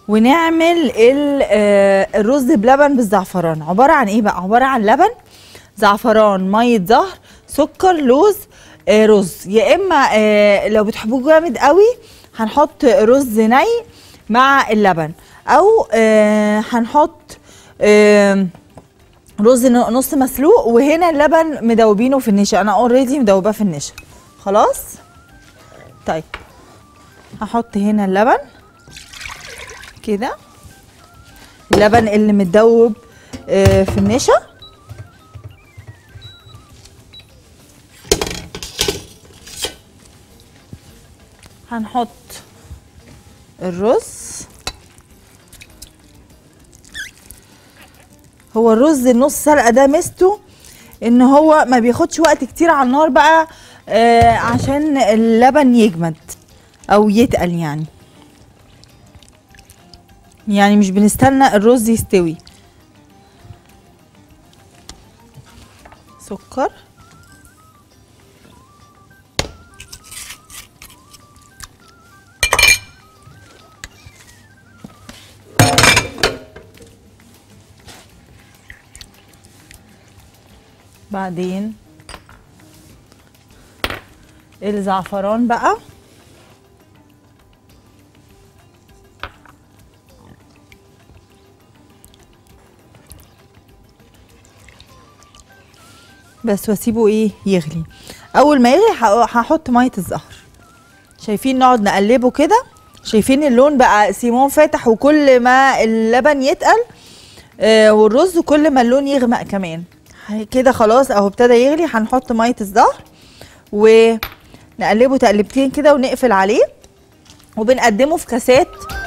ونعمل ال- آه، الرز بلبن بالزعفران عباره عن ايه بقى عباره عن لبن زعفران ميه زهر سكر لوز آه، رز يا اما آه، لو بتحبوه جامد قوي هنحط رز ني مع اللبن او آه، هنحط آه، رز ن- نص مسلوق وهنا اللبن مدوبينه في النشا انا اوريدي مدوباه في النشا خلاص طيب هحط هنا اللبن كده اللبن اللي متدوب آه، في النشا هنحط الرز هو الرز النص سلقه ده ميزته ان هو ما بياخدش وقت كتير على النار بقى آه عشان اللبن يجمد او يتقل يعني يعني مش بنستنى الرز يستوي سكر بعدين الزعفران بقى بس واسيبه ايه يغلي اول ما يغلي هح- هحط ميه الزهر شايفين نقعد نقلبه كده شايفين اللون بقى سيمون فاتح وكل ما اللبن يتقل آه والرز كل ما اللون يغمق كمان ه- كده خلاص اهو ابتدى يغلي هنحط ميه الزهر ونقلبه تقلبتين كده ونقفل عليه وبنقدمه في كاسات